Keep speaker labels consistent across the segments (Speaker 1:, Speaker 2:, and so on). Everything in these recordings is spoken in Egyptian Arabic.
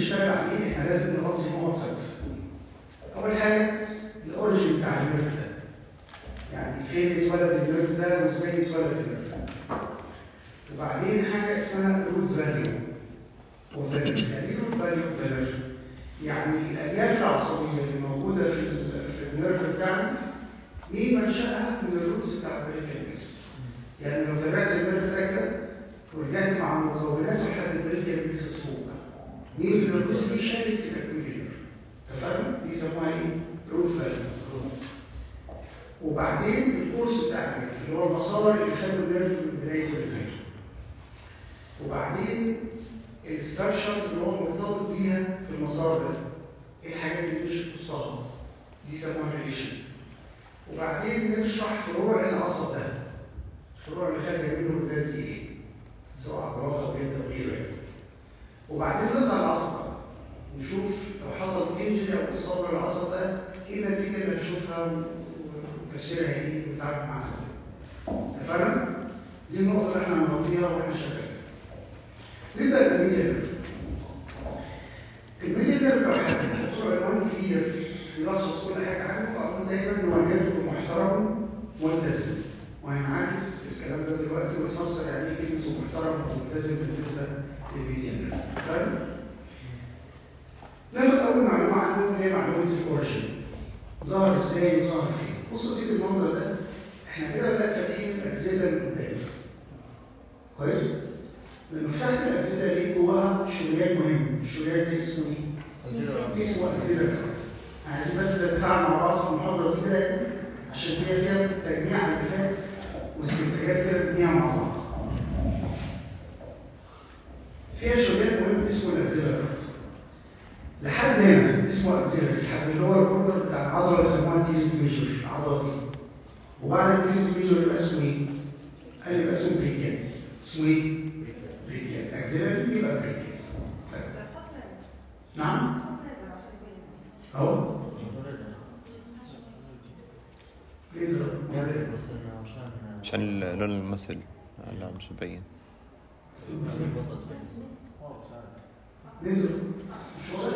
Speaker 1: نشتغل عليه احنا لازم نغطي نقط ثابته. اول حاجه الاوريجن بتاع النيرف ده. يعني فين اتولد النيرف ده وازاي اتولد النيرف ده. وبعدين حاجه اسمها روت فاليو. وفاليو يعني ايه روت فاليو وفاليو؟ يعني الالياف العصبيه اللي موجوده في ال- في النيرف بتاعنا مين منشأها من الروتس بتاع البريكال يعني لو تابعت النيرف ده كده ورجعت مع مكوناته لحد البريكال بيسس فوق مين من الروتس دي شارك في تكوين النيرف تفهم؟ دي يسموها ايه؟ روت فاليو وبعدين الكورس بتاع النيرف اللي هو المسار اللي خلوا النيرف من بدايته لنهايته وبعدين الستراكشرز اللي هو مرتبط بيها في المسار ده ايه الحاجات اللي مش في وسطها دي يسموها ريليشن وبعدين نشرح فروع العصب ده الفروع اللي خارجه منه الناس دي ايه سواء عضلات او جلد او غيره يعني. وبعدين نقطع العصب بقى نشوف لو حصل انجري او اصابه للعصب ده ايه النتيجه اللي هنشوفها وتفسيرها ايه ونتعامل معاها ازاي اتفقنا؟ دي النقطه اللي احنا هنغطيها واحنا شغالين نبدا بالميديا نيرف الميديا نيرف لو هتحط له عنوان كبير يلخص كل حاجه عنه اقول دايما ان هو نيرف محترم ملتزم وهنعكس الكلام ده دلوقتي ونفسر يعني ايه كلمه محترم وملتزم بالنسبه للميديا نيرف فاهم؟ ناخد اول معلومه عنه اللي هي معلومه الاوريجن ظهر ازاي وظهر فين بص يا سيدي المنظر ده احنا كده بقى فاتحين الاجزله اللي قدام كويس؟ لما فتحت الأسئلة لقيت جواها شريان مهم، الشريان ده اسمه إيه؟ اسمه أسئلة عايزين بس نتفاعل مع بعض في المحاضرة دي كده عشان هي فيها تجميع ألفات واستنتاجات كده بنبنيها مع بعض. فيها شريان مهم اسمه الأسئلة لحد هنا اسمه أسئلة لحد اللي هو البوردر بتاع العضلة اللي سموها تيريس ميجر العضلة دي. وبعد التيريس ميجر يبقى اسمه إيه؟ قال يبقى اسمه بريكان. اسمه إيه؟ بريكان اكسلري يبقى بريكان نعم اهو ليزر
Speaker 2: عشان لون المثل لا مش مبين
Speaker 1: ليزر مش واضح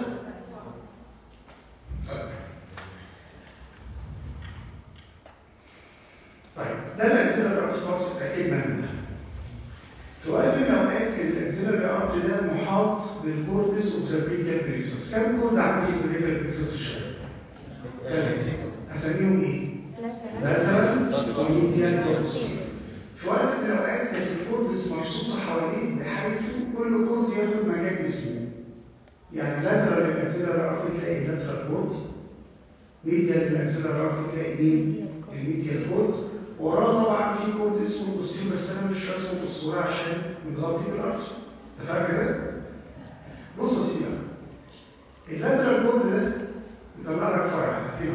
Speaker 1: طيب ده الأكسلري الارتكاس اتأكدنا منها في وقت من الأوقات كان الأكسلري الارت ده محاط بالكورتس اوف ذا بريكال بريكسس كم كورد عندي في البريكال بريكسس يا شباب؟ ثلاثة أساميهم إيه؟ لاترال وميديال كورتس في وقت من الأوقات كانت الكورتس مرصوصة حواليه بحيث كل كورد ياخد مكان اسمه يعني لاترال الأكسلري الارت تلاقي لاترال كورد ميديال الأكسلري الارت تلاقي مين؟ الميديال كورد وراه طبعا في كود اسمه بوستيريور بس انا مش راسمه في الصوره عشان متغطي بالارض انت فاهم كده؟ بص يا سيدي بقى اللاترال كود ده يطلع لك فرع هنا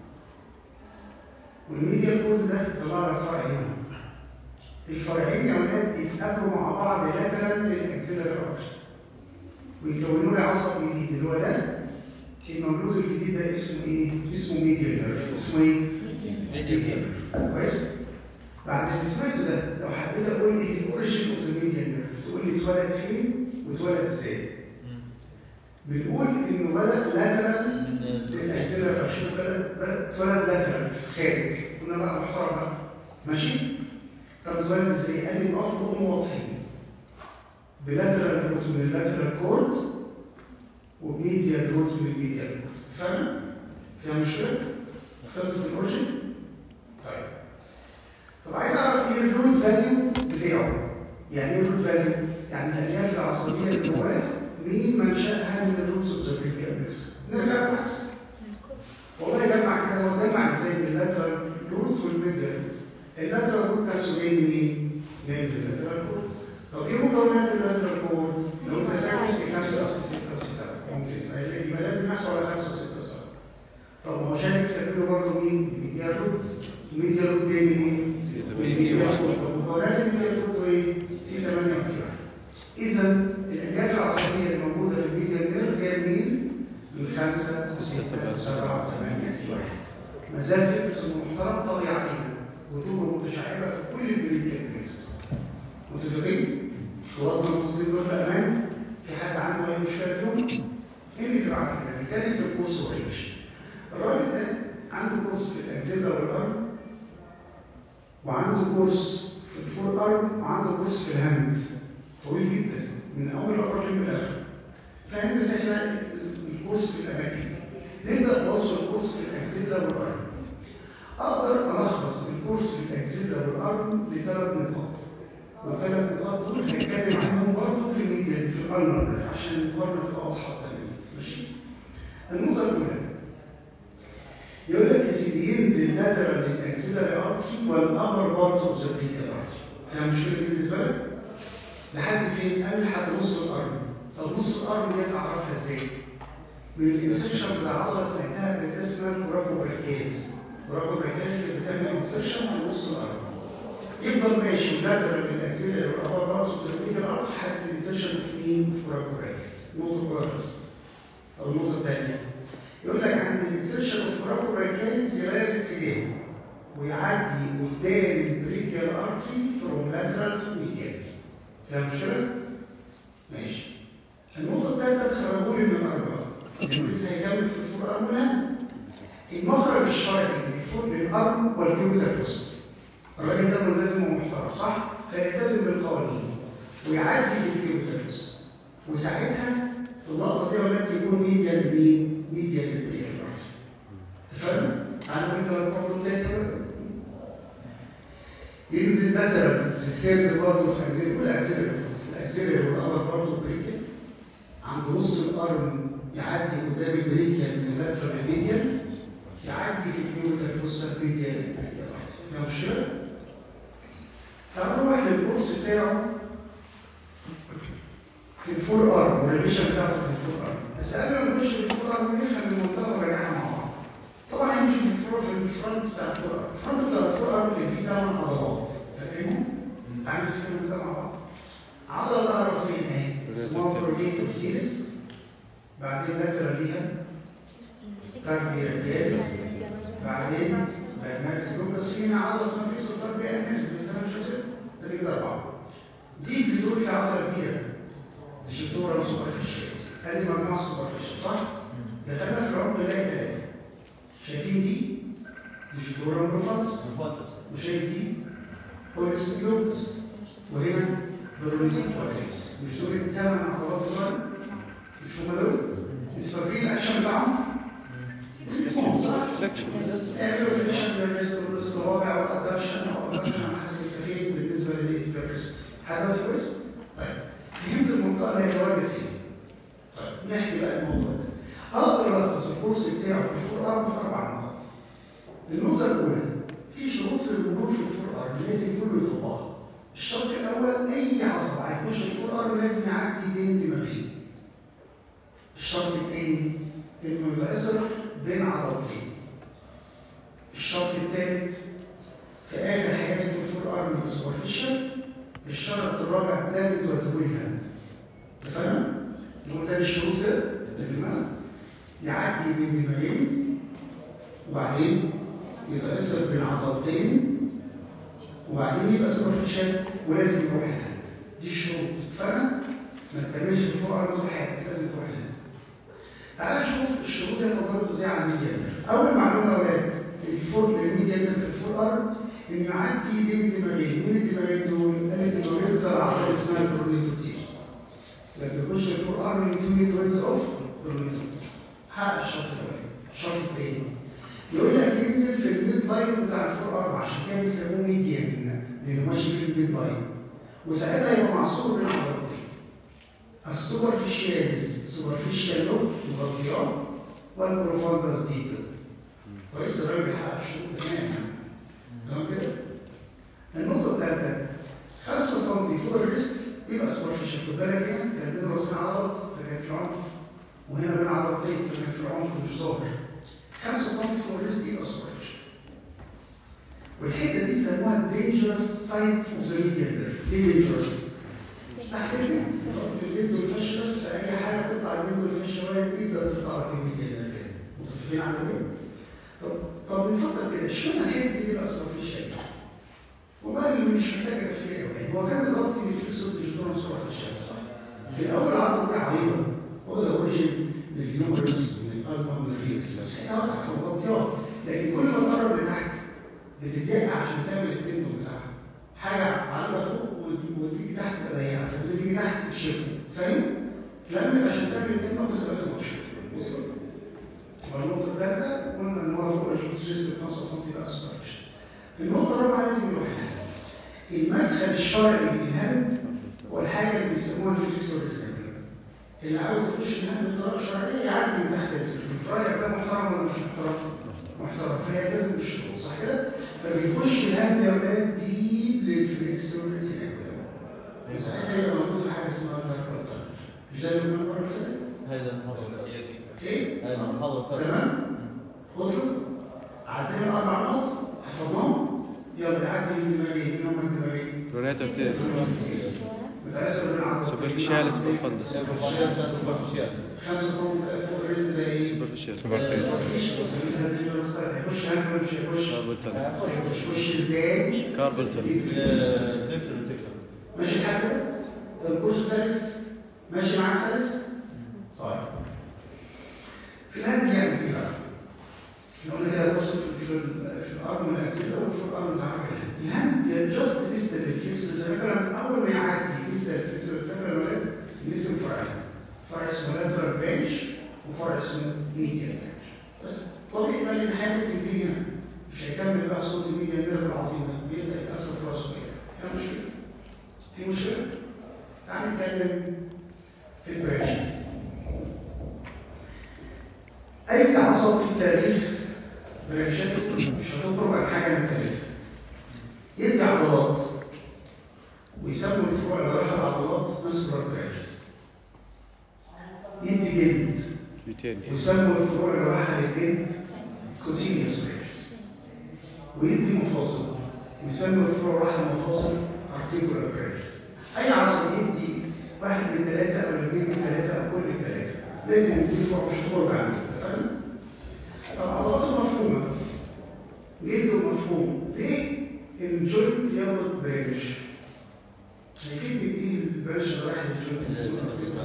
Speaker 1: والميديال كود ده يطلع لك فرع هنا الفرعين يا ولاد يتقابلوا مع بعض لاترال للاكسلر ارتر ويكونوا لي عصب جديد اللي هو ده المولود الجديد ده اسمه ايه؟ اسمه ميديال نيرف اسمه ايه؟ ميديال كويس؟ بعد اللي سمعته ده لو حبيت اقول ايه الاوريجن اوف ذا ميديال نيرف تقول لي اتولد فين واتولد ازاي؟ بنقول انه بدا لاترال للاكسلر عشان بدا اتولد لاترال خارج قلنا بقى محترم بقى ماشي؟ طب اتولد ازاي؟ قال لي الاب وام واضحين بلاترال روت من اللاترال كورد وبميديال روت من الميديال كورد فاهم؟ فيها مشكله؟ خلصت الاوريجن؟ طيب طب عايز اعرف ايه الروت فاليو بتاعه يعني ايه الروت فاليو يعني الالياف العصبيه اللي جواه مين منشاها من الروتس اوف ذا بريكابس نرجع بحث والله جمع كده هو جمع ازاي من اللاترال روت والميديال روت اللاترال روت نفسه جاي منين؟ جاي من اللاترال روت طب ايه مكونات اللاترال روت؟ لو انت فاكر 5 او 6 او 7 ممكن يبقى لازم نحكي على 5 او 6 او 7 طب ما هو شايف تكوينه برضه مين؟ الميديال روت الميديال روت جاي منين؟ الميديال روت طب مكونات الميديال روت ايه؟ سي 8 و اذا الالياف العصبيه اللي موجوده في الميديال نيرف جايه منين؟ من 5 6 7 8 ما زال فكره المحترم طاغيه علينا وتبقى متشعبه في كل البريكال كيسز متفقين؟ خلصنا المتصلين دول بامان؟ في حد عنده اي مشكله فيهم؟ مين اللي بعد كده؟ بنتكلم في الكورس اورينتيشن الراجل ده عنده كورس في الاكزيلا والارم وعنده كورس في الفور ارم وعنده كورس في الهاند طويل جدا من اول الابر للاخر فهندسه احنا الكورس في الاماكن دي نبدا بوصف الكورس في الاكزيلا والارم اقدر الخص الكورس في الاكزيلا والارم لثلاث نقاط والثلاث نقاط دول هنتكلم عنهم برضه في الميديا في الارنر عشان المقارنه تبقى واضحه قدامنا ماشي النقطه الاولى يقول لك يا سيدي ينزل لاترال للاكسلري ارتري والابر بارت اوف ذا بريكال ارتري فيها مشكله بالنسبه لك؟ لحد فين؟ قال لحد نص الارم طب نص الارم دي اعرفها ازاي؟ من الانسرشن بتاع عضله سمعتها اللي اسمها الكوراكو بريكاز الكوراكو بريكاز اللي بتعمل انسرشن في نص الارم يفضل ماشي لاترال للاكسلري والابر بارت اوف ذا بريكال ارتري لحد الانسرشن في مين؟ في الكوراكو بريكاز نقطه كويسه او النقطه الثانيه يقول لك عند الانسرشن اوف كوراكو بريكاز يغير اتجاهه ويعدي قدام البريكال ارتري فروم لاترال تو ميديال فيها مشكله؟ ماشي النقطه الثالثه تخرجوا لي من الاربعه لسه هيكمل في الفور ارم والهاند المخرج الشرعي المفروض للارم والكيوتافوس الراجل ده ملتزم ومحترم صح؟ فيلتزم بالقوانين ويعدي بالكيوتافوس وساعتها اللقطه دي ولاد يكون ميديا لمين؟ ميديا للبريكال ارتري اتفقنا؟ عارف انت برضه تاني ينزل مثلا الثيرد برضه في اكسيلري والاكسيلري الاكسيلري والابر برضه بريكال عند نص الارم يعدي قدام البريكال من اللاترال للميديال يعدي في الكيوتال بص ميديال للبريكال فيها مشكله؟ تعالوا نروح للكورس بتاعه في الفور ارم والريفيشن بتاعته في الفور ارم بس قبل ما نخش في الفور ارم نفهم المنطقه ونراجعها مع بعض طبعا يمشي في الفور في الفرونت بتاع الفور ارم الفرونت بتاع الفور ارم اللي فيه ثمان عضلات فاكرهم؟ تعالوا نفتكرهم كده مع بعض عضله لها راسين اهي اسمها بروجيتوتيلس بعدين لاترال ليها كاردياكياس بعدين ماكس لوكاس فينا عضله اسمها فيسو كاردياكياس بس انا مش فاكر ده كده اربعه دي بتدور في عضله كبيره ديجيتورا سوبرفيشيالز ادي مجموعه سوبرفيشيال صح؟ دخلنا في العمق نلاقي ثلاثه شايفين دي؟ ديجيتورا بروفانس وشايف دي؟ بوليسكلوبس وهنا بروليزم كوادريس مش دول الثمان عضلات دول مش هم دول؟ انتوا فاكرين الاكشن بتاعهم؟
Speaker 2: فليكشن
Speaker 1: اعملوا فليكشن للريست والصوابع والادكشن والادكشن على حسب التفكير بالنسبه للريست حاجه كويس؟ طيب فهمت المنطقه اللي هيتواجد فيها طيب نحكي بقى الموضوع ده اقدر الخص الكورس بتاعه في الفور ارم في اربع نقاط النقطه الاولى في شروط للمرور في الفور ارم لازم كله يطبقها الشرط الاول اي عصب هيخش الفور ارم لازم يعدي بين دماغين الشرط الثاني انه يتاثر بين عضلتين الشرط الثالث في اخر حياته في الفور ارم سوبرفيشال الشرط الرابع لازم ترتبوا لي هاند اتفقنا؟ نقول تاني الشروط كده للدماغ يعدي بين دماغين وبعدين يتأثر بين عضلتين وبعدين يبقى سوبرفيشال ولازم يروح الهاند دي الشروط اتفقنا؟ ما تكملش الفور ارم طول حياتك لازم تروح الهاند تعال نشوف الشروط دي هتطبق ازاي على الميديا اول معلومه يا ولاد الفور الميديا في الفور ارم انه يعدي بين دماغين مين الدماغين دول؟ قال الدماغين يظهر عضله اسمها البرونيتوتيز لما يخش الفور ارم يدوني توينز اوف برونيتوتيز حقق الشرط الاولاني الشرط الثاني يقول لك ينزل في الميد لاين بتاع الفور ارم عشان كده بيسموه ميديان لانه ماشي في الميد لاين وساعتها يبقى معصور بين عضلتين السوبرفيشيالز السوبرفيشيال لوب الغطيان والبروفاندس ديب كويس الراجل بيحقق الشروط تمام تمام كده النقطة الثالثة 5 سم فوق الريست يبقى سوبرفيشال خد بالك هنا كان بين راسين عضلات فكان في العمق وهنا بين عضلتين فكان في العمق مش ظاهر 5 سم فوق الريست يبقى سوبرفيشال والحتة دي سموها الدينجرس سايت اوف ذا ميديال ليه دينجرس؟ تحت الجلد الجلد والفش بس في اي حاجه تطلع الجلد والفش شويه دي تقدر تطلع في الميديا متفقين على ايه؟ طب طب نفكر كده اشمعنى الحته دي بقى سوبرفيش ايه؟ والله اللي مش محتاج تفكير قوي هو كان الغلط في في السوق ديجيتال سوبرفيش صح؟ في الاول العضله دي عريضه هو ده اوريجين اليومرس من الالبوم من الريكس هي وسع فوقاتيات لكن كل ما تقرب لتحت بتضيق عشان تعمل التندو بتاعها حاجه عاليه فوق وتيجي- وتيجي تحت تبقى ضيقه لازم تيجي تحت تكشفه فاهم؟ تلمت عشان تعمل التندو بس بقى الماتش والنقطة الثالثة قلنا إن هو فوق الستريس ب 5 سم بقى سوبرفيشن. النقطة الرابعة لازم نروح المدخل الشرعي للهند هو الحاجة اللي بيسموها الفليكسوريتي اللي عاوز يخش الهند بطريقة شرعية يعدي من تحت الفراية ده محترم ولا مش محترم؟ محترم فهي لازم الشروط صح كده؟ فبيخش الهند يا ولاد دي للفليكسوريتي ساعتها يبقى موجود في حاجة اسمها كاربوتر مش ده اللي قلنا المرة اللي فاتت؟
Speaker 3: هذا المحاضرة
Speaker 1: ايه؟
Speaker 3: هذا المحاضرة فاتت
Speaker 1: تمام وصلت عدينا اربع نقط حفظناهم يلا عدي الدماغين هم الدماغين
Speaker 2: رونيتور تيرس
Speaker 1: متاثر بالعضلات
Speaker 2: سوبرفيشال سوبرفندس
Speaker 1: خمسة سم فوق الريست ده ايه؟
Speaker 2: سوبرفيشال
Speaker 1: هيخش هنا ولا مش هيخش؟
Speaker 2: كاربلتون
Speaker 1: هيخش ازاي؟
Speaker 2: كاربلتون
Speaker 1: ماشي الحال كده؟ طب الكورس السادس ماشي معاك سادس؟ طيب في الهند يعمل ايه بقى؟ احنا قلنا كده بص في في في الارض من الاسئله وفي الارض من الهند جاست ليست الريفلكس مثلا اول ما يعدي ليست الريفلكس الولاد يسمى فرعين فرع اسمه لاترال بنش وفرع اسمه ميديال بنش بس طبيعي بقى ان حاجه بتنتهي هنا مش هيكمل بقى صوت الميديا نيرف العظيم ده بيبدا يتاثر في راسه كده في مشكله في مشكله تعال نتكلم في البريشنز اي عصب في التاريخ بريشنته مش هتخرج عن حاجه من التاريخ يدي عضلات ويسموا الفروع اللي رايحه العضلات مسكولار بريشنز يدي جلد
Speaker 2: كيوتين
Speaker 1: ويسموا الفروع اللي رايحه للجلد كوتينيوس بريشنز ويدي مفاصل ويسموا الفروع اللي رايحه للمفاصل ارتيكولار بريشنز اي عصب يدي واحد من ثلاثه او اثنين من ثلاثه او كل الثلاثه لازم يدي فروع مش هتخرج عنه فاهم؟ طب عضلاته مفهومه جلده مفهوم ليه الجوينت ياخد بريش هيفيد ايه البريش اللي رايح للجوينت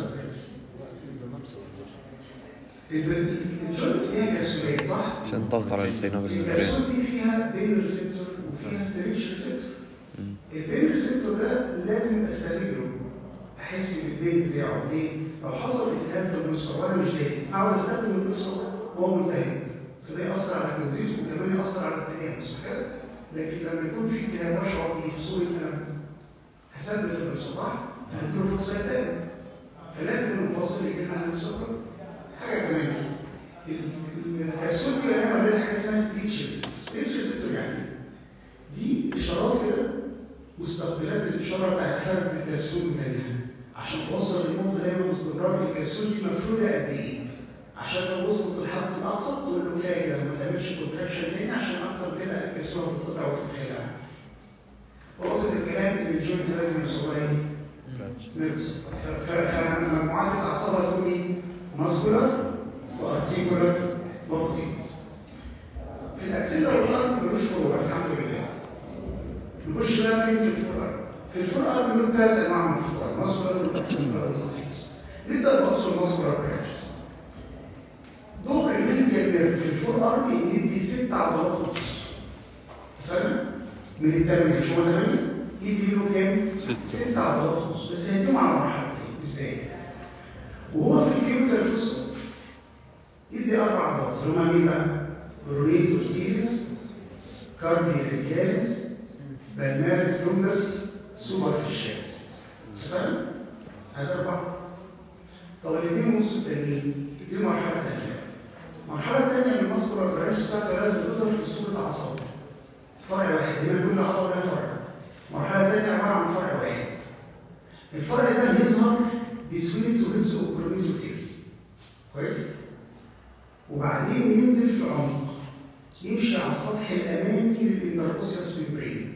Speaker 1: الجوينتس فيها كبسولات صح؟
Speaker 2: عشان تضغط على السيناب الممبرين
Speaker 1: الكبسول دي فيها بين ريسبتور وفيها ستريتش ريسبتور البين ريسبتور ده لازم استغله احس بالبين بتاعه ليه؟ لو حصل التهاب في المفصل وانا مش لاقي اقعد استخدم المفصل وهو ملتهب فده ياثر على كلوتيته وكمان ياثر على التهاب صح كده؟ لكن لما يكون في التهاب واشعر بيه في صوره انا هثبت المفصل صح؟ هديله فرصه يتهاب فلازم المفصل يجي لنا المفصل حاجه كمان الكبسول دي انا بعمل حاجه اسمها ستريتشز ستريتشز يعني دي اشارات كده مستقبلات الاشاره بتاعت خارج الكبسول بتاعها عشان توصل للمخ دايما باستمرار الكبسول دي مفروده قد ايه عشان لو وصلت للحد الاقصى تقول له كفايه كده ما تعملش كونتراكشن تاني عشان اكتر كده الكبسول هتتقطع وتتخلع خلاص الكلام ان الجوينت لازم يوصل لها ايه؟ نيرفز فمجموعات الاعصاب هتقول ايه؟ ماسكولار وارتيكولار وبروتينز في الأسئلة والأرض ملوش فروع الحمد لله نخش بقى فين في الفروع في الفروع بنقول ثلاث أنواع من الفروع ماسكولار وارتيكولار وبروتينز نبدأ بص الماسكولار برانش دور الميديال نيرف في الفور ارم ان يدي ست عضلات ونص فاهم؟ من الثمانية مش هو ثمانية؟ يدي له كام؟
Speaker 2: ستة.
Speaker 1: ست عضلات ونص بس هيديهم على مرحلتين ازاي؟ وهو في الكيوتر في الوسط يدي اربع عضلات اللي هما مين بقى؟ برونيت اوتيلس كاربي ريتيالس بالمارس لونجس سوبر فيشيالس فاهم؟ هذا اربعه طب الاثنين ونص التانيين دي مرحله ثانيه المرحله الثانيه من الماسكولار برانش بتاعته لازم تظهر في صوره اعصاب فرع واحد هنا كل عضله لها فرع المرحله الثانيه عباره عن فرع واحد الفرع ده يظهر بتوين تو هيدز اوبرميتوتيز كويس وبعدين ينزل في العمق يمشي على السطح الامامي للانتركوسيوس ميمبرين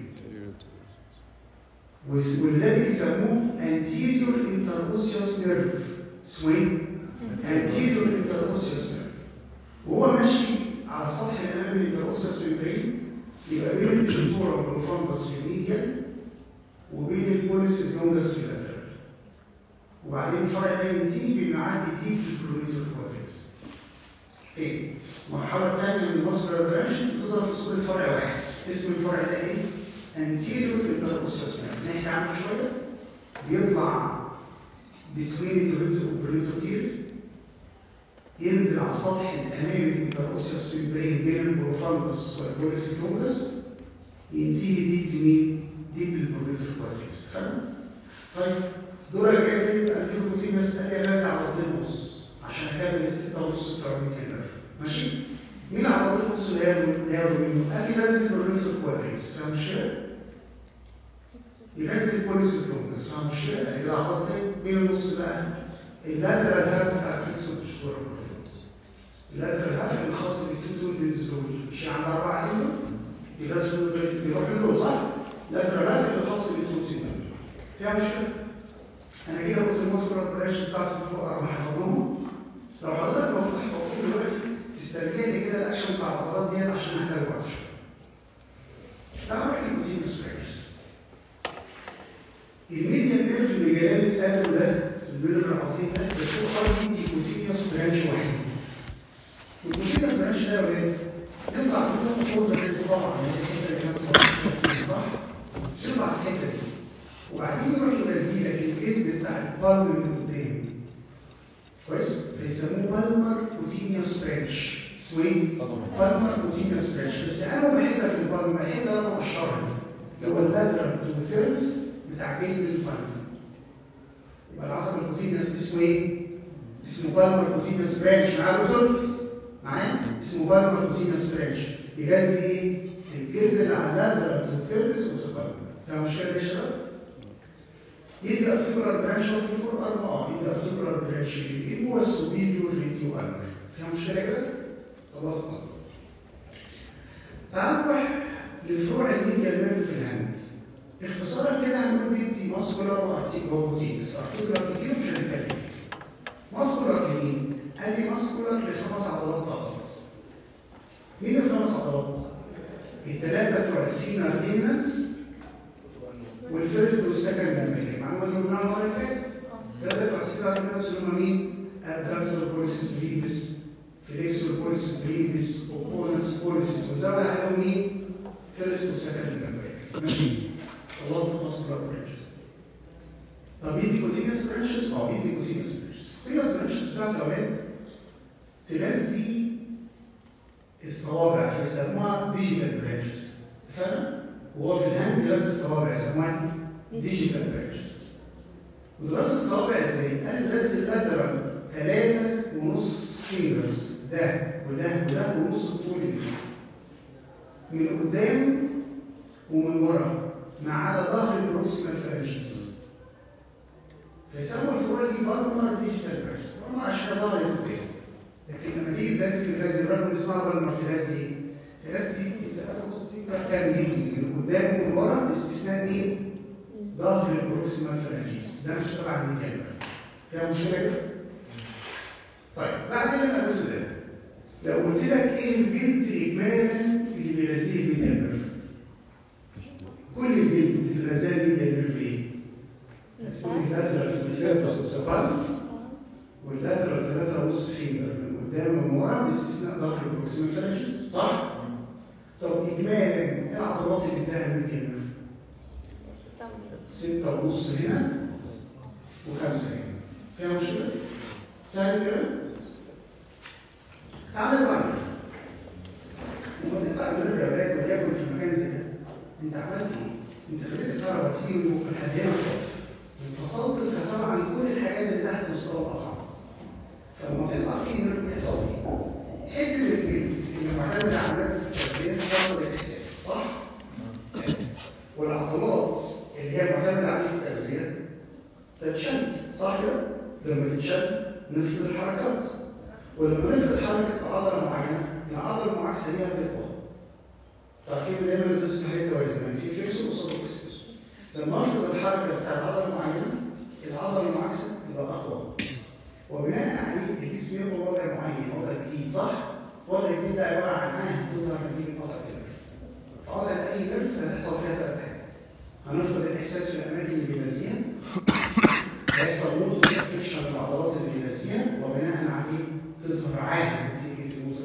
Speaker 1: وز- ولذلك يسموه anterior interosseous nerve swing anterior interosseous nerve وهو ماشي على السطح الامامي للانترosseous ميمبرين يبقى بين الجذور والبروفانبس في الميديال وبين البوليسيس لونجس في اللاترال وبعدين الفرع ده ينتهي بمعاد جديد في الكلوريتور كوادريتس اوكي المرحله الثانيه من الماسكولار برانش بتظهر في صوره فرع واحد اسم الفرع ده ايه؟ anterior interosseous نحكي عنه شويه بيطلع between the والبريتوتيز ينزل على السطح الامامي الانتروسيوس ممبرين بين البروفاندس والبوليس لونجس ينتهي ديب لمين؟ ديب للبروفيتور كوادريس فاهم؟ طيب دور الجهاز اللي يبقى فيه بروتين بس تانية لازم عضلتين ونص عشان اكمل الستة ونص بتوع الميتين ماشي؟ مين عضلتين ونص اللي هي اللي هي منه؟ قال لي بس البروفيتور كوادريس فاهم مشكلة؟ يغذي البوليسيس لونجس فاهم مشكلة؟ إذا عضلتين مين النص بقى؟ اللاترال هاف بتاع الفلكسور اللاترال هاف الخاص بالتو تولدز دول مش عند أربعة تيمبر يغذوا بيروح له صح؟ اللاترال هاف اللي خاص بالتو تيمبر فيها مشكلة؟ انا كده قلت الماسكولار برانش بتاعته فوق اربع حفظهم لو حضرتك المفروض تحفظهم دلوقتي تسترجع لي كده الاكشن بتاع العضلات دي عشان احتاج وقت شويه. تعالوا نروح للبروتين سبرينجز. الميديان نيرف اللي جاي نتقابل ده النيرف العظيم ده بيكون ار دي كوتينيوس برانش واحد. الكوتينيوس برانش ده يا ولاد يطلع منه فوق ده طبعا الحته اللي كانت صح؟ يطلع الحته دي. وبعدين يروح ينزل لك الجلد بتاع البالم من قدام كويس فيسموه بالمر كوتينيوس برانش اسمه ايه؟ بالمر كوتينيوس برانش بس انا بحب في البالم بحب انا الشرعي اللي هو اللازر والثيرمس بتاع جلد البالم يبقى العصب الكوتينيوس اسمه ايه؟ اسمه بالمر كوتينيوس برانش معايا دكتور؟ معايا؟ اسمه بالمر كوتينيوس برانش يغذي ايه؟ الجلد اللي على اللازر والثيرمس والسبالم فاهم المشكله دي يا شباب؟ يدي ارتيكولار برانش اوف الفور اربعه يدي ارتيكولار برانش ايه هو السوبيريور ريديو ارمر فيها مشكله كده؟ خلصنا تعال نروح لفروع الميديا نيرف في الهاند اختصارا كده هنقول بيدي ماسكولار وارتيكولار بس ارتيكولار كتير مش هنتكلم ماسكولار لمين؟ قال لي ماسكولار لخمس عضلات فقط مين الخمس عضلات؟ الثلاثه بتوع الثينر ديمنس والفيرست والسكند لما معلومه دي قلناها المره اللي فاتت ثلاثه تفاصيل الناس اللي هم مين؟ ابدكتور بوليسيس بريفيس فليكسور بوليسيس بريفيس اوبونس بوليسيس وزود عليهم مين؟ فيرست وسكند لما ماشي خلصت الماسكولار برانشز طب يدي كوتينيوس برانشز؟ اه يدي كوتينيوس برانشز كوتينيوس برانشز بتاعت الاولاد تغذي الصوابع فيسموها ديجيتال برانشز اتفقنا؟ وهو في الهاند بيغذي الصوابع يسموها ديجيتال برانشز ودراسة الصوابع ازاي؟ قال بيغذي اللاترال ثلاثة ونص فينجرز ده وده وده ونص الطول اللي من قدام ومن ورا ما عدا ظهر البروكسيمال فرانشز فيسموا الفروع دي بالمر ديجيتال برانشز بالمر عشان ظهر قدام لكن لما تيجي تغذي تغذي الرقم اسمها بالمر تغذي تغذي كاملين من قدام ومن ورا باستثناء مين؟ ظهر البروكسيمال فرانجيس ده مش تبع الميديان فيها مشكله كده؟ طيب بعدين انا الجزء ده لو قلت لك ايه الجلد اجمالا اللي بيغذيه الميديان كل الجلد اللي غذاه الميديان ايه؟ هتقول اللاترال ثلاثة وسبعة واللاترال ثلاثة ونص فينجر من قدام ومن ورا باستثناء ظهر البروكسيمال فرانجيس صح؟ طب إجمالا إيه العضلات اللي بتاعها 200 ستة ونص هنا وخمسة هنا فيها مشكلة؟ سهل كده؟ تعالى نطلع لما تطلع من الرباط وليكن في مكان زي ده أنت عملت إيه؟ أنت خليت الكهرباء تيجي والحديان انفصلت الكهرباء عن كل الحاجات اللي تحت مستوى الأطعمة فلما تطلع فيه من يحصل إيه؟ حته الجلد اللي معتمده على ماده التغذيه تفضل الاحساس صح؟ والعضلات اللي هي معتمده على التغذيه تتشد صح كده؟ لما تتشد نفقد الحركات ولما نفقد حركه عضله معينه العضله المعاكسه دي هتقوى تعرفين دايما الناس في حاجه توازن في فليكسور قصاد اكسس لما افقد الحركه بتاعت عضله معينه العضله المعاكسه تبقى اقوى وبناء عليه الجسم يبقى وضع معين وضع جديد صح؟ وضع جديد ده عباره عن عاهه تظهر نتيجه قطع النرف. فقطع اي نرف هتحصل فيها ثلاث حاجات. هنفقد الاحساس في الاماكن اللي بينزيها هيحصل موت فريكشن للعضلات اللي بينزيها وبناء عليه تظهر عاهه نتيجه الموت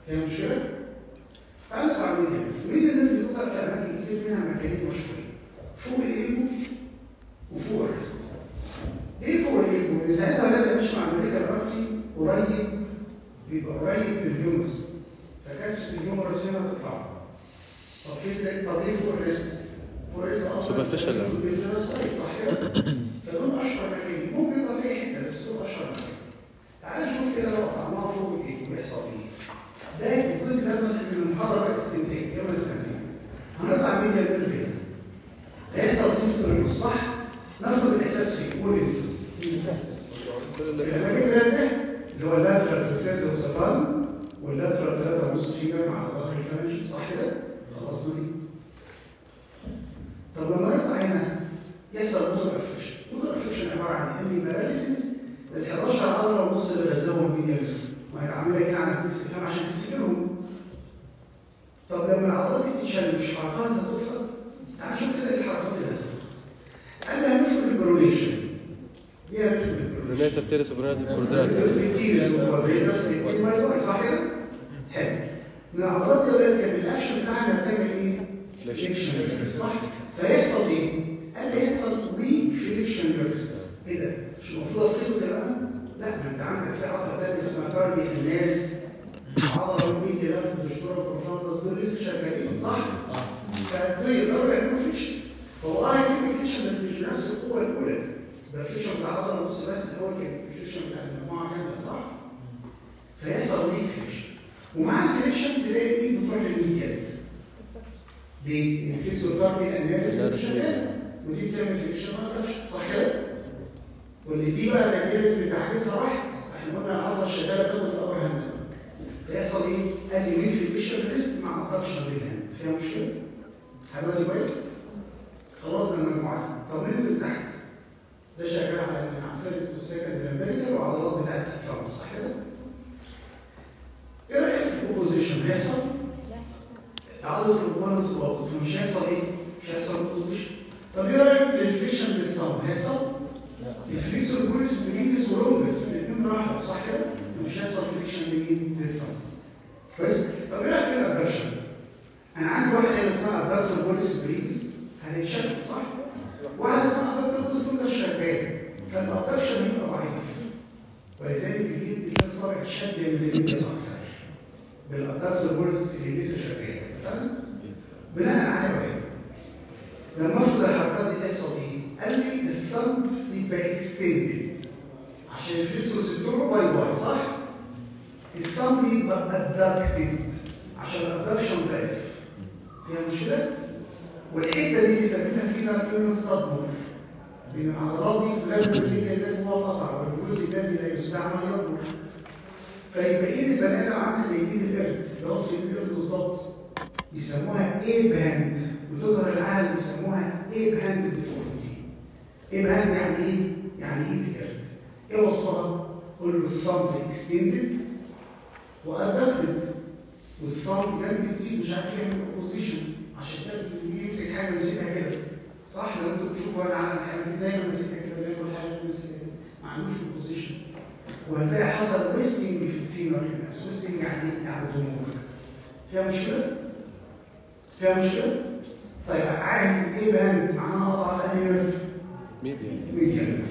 Speaker 1: فيها مشكله؟ تعال نطلع من هنا الميديا نيرف بتظهر في اماكن كتير منها مكانين مشهورين فوق الايجو وفوق الريست ايه فوق الايجو؟ من ساعتها بدأ يمشي مع امريكا الارتري قريب بيبقى قريب من الهيومرس فكسرة الهيومرس هنا تطلع طب في ده طب ايه فوق الريست؟ فوق الريست اصلا
Speaker 2: Superficial.
Speaker 1: صح كده؟ فدول اشهر مكانين ممكن يبقى في حته بس دول اشهر مكانين تعال نشوف كده لو قطعناها فوق الايجو بيحصل ايه ده الجزء ده من المحاضره بقى استنتاج يوم استنتاج هنطلع ميديا نيرف هنا هيحصل سيمسون صح؟ ناخد الاحساس فيه قول انت الاماكن الازرق اللي هو اللاترال ثيرد اوكسيبال واللاترال ثلاثة ونص فيجر مع ظهر الفرنج صح كده؟ خلصنا دي طب لما يطلع هنا يحصل موتور افريكشن موتور افريكشن عباره عن ان باراليسيس ال 11 عضله ونص اللي بيغذوهم الميديا نيرف وهيتعملها هنا على الاستفهام عشان تفتكرهم طب لما العضلات دي تتشل مش حركات هتفقد تعال شوف كده ايه الحركات اللي هتفقد قال لي هنفقد البرونيشن ايه هنفقد البرونيشن؟
Speaker 2: برونيتر تيرس وبرونيتر كورداتس
Speaker 1: صح كده؟ حلو من العضلات دي ولاد كان الاكشن بتاعها بتعمل ايه؟
Speaker 2: فليكشن
Speaker 1: صح؟ فيحصل ايه؟ قال لي يحصل وي فليكشن ريست ايه ده؟ مش المفروض افريقه تماما؟ لا ما انت عندك في عضله ثانيه اسمها كاردي الناس عضله الميديا لافت دكتور بروفاندس دول لسه شغالين صح؟ فدول يقدروا يعملوا فليكشن هو اه يعمل فليكشن بس مش بنفس القوه الاولى ده الفليكشن بتاع عضله نص بس الاول كان الفليكشن بتاع المجموعه كامله صح؟ فيحصل وي فليكشن ومع الفليكشن تلاقي ايه بتروح للميديا دي الفيسيوثيرابي اناليسيس شغاله ودي بتعمل فليكشن ما تقدرش صح كده؟ واللي دي بقى الجهاز بتاعكسها واحد احنا قلنا العضله شغاله تاخد الابر هاند فيحصل ايه؟ قال لي مين فليكشن ريسك مع التاتشر بالهاند فيها مشكله؟ حلوه دي كويس؟ خلصنا المجموعه طب ننزل تحت ده شغال على الفيرست والسكند امبريكال وعضلات بتاعت الثرام صح كده؟ ايه رايك في الاوبوزيشن هيحصل؟ عضله الكومبوننتس باظت فمش هيحصل ايه؟ مش هيحصل اوبوزيشن طب ايه رايك في الفليكشن بالثرام هيحصل؟ الفليكسور بوليس بميتس ولونجس الاثنين راحوا صح كده؟ مش هيحصل فليكشن بمين بالثرام كويس؟ طب ايه رايك في الادكشن؟ انا عندي واحده هنا اسمها ادكتور بوليس بريز هتتشكل صح؟ واحده اسمها ادكتور بوليس كلها شغال فالادكشن هيبقى ضعيف ولذلك بيجي تلاقي الصابع شد ينزل اكتر بالادكتور بوليس اللي لسه شغال فاهم؟ بناء على واحد لما افرض الحركات دي تحصل ايه؟ قال لي الثمب يبقى اكستندد عشان الفلوس بتوعه باي باي صح؟ الثمب يبقى ادكتد عشان الادكشن ضعيف فيها مشكله؟ والحته دي بيسميها فينا كلمه تطبق بين العضلات دي لازم الفيزياء اللي هو قطع والجزء الذي لا يستعمل يكبر فيبقى ايد البني ادم عامله زي ايد القرد راس القرد بالظبط بيسموها ايب هاند وتظهر العالم بيسموها ايب هاند ديفورمتي ايب هاند يعني ايه؟ يعني ايد القرد ايه وصفها؟ قول له الثumb اكستندد وادكتد والثumb جنب الايد مش عارف يعمل اوبوزيشن عشان كده يمسك حاجه يمسكها كده صح لو انتوا بتشوفوا انا على الحاجه دي دايما ماسكها كده دايما حاجه ماسكها كده ما عندوش اوبوزيشن وهتلاقي حصل ويستنج في الثيمر الناس ويستنج يعني ايه؟ يعني ضمور فيها مشكله؟ فيها مشكله؟ طيب عاهد ايه باند معناها قطع في انهي نيرف؟
Speaker 2: ميديا
Speaker 1: ميديا نيرف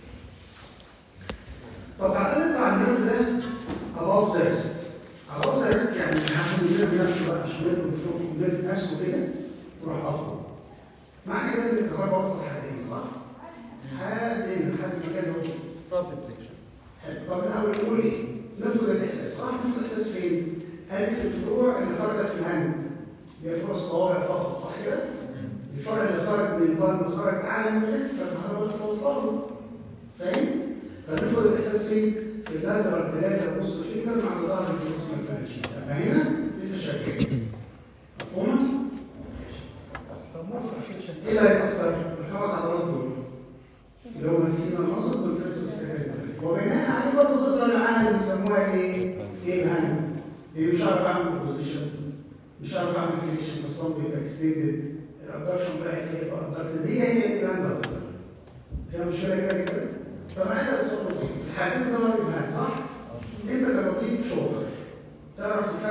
Speaker 1: طب تعالى نطلع النيرف ده above the wrist above the wrist يعني هاخد النيرف نفسه بقى عشان نيرف فوق النيرف نفسه كده وراح حاطه معنى كده ان الكهرباء وصلت لحدين صح؟ حدين لحد مكان هو
Speaker 3: صافي فليكشن
Speaker 1: حلو. طب الاول نقول ايه؟ نفقد الاحساس صح؟ نفقد الاحساس فين؟ قال في الفروع اللي خرجت في الهند هي فروع الصوابع فقط صح كده؟ الفرع اللي خرج من البطن خرج اعلى من الريست فالكهرباء بس توصله فاهم؟ فنفقد الاحساس فين؟ في اللاترال ثلاثة ونص فينجر مع ظهر الجلوس يبقى هنا لسه شغال مفهومة؟
Speaker 3: طب ممكن فليكشن
Speaker 1: ايه اللي هيأثر؟ الخمس عضلات دول اللي هو مثيل النصب والفرس والسكاكين وبناء عليه برضه تظهر العاهه اللي بيسموها ايه؟ ايه الهند؟ اللي مش عارف اعمل بوزيشن مش عارف اعمل فليكشن فالصمت يبقى اكستندد الابدكشن بقى يبقى ابدكتد هي هي الهند اصلا فيها مشكله كده كده؟ طب عايز سؤال بسيط الحاجتين ظهروا الهند صح؟ انت كطبيب شاطر تعرف تفرق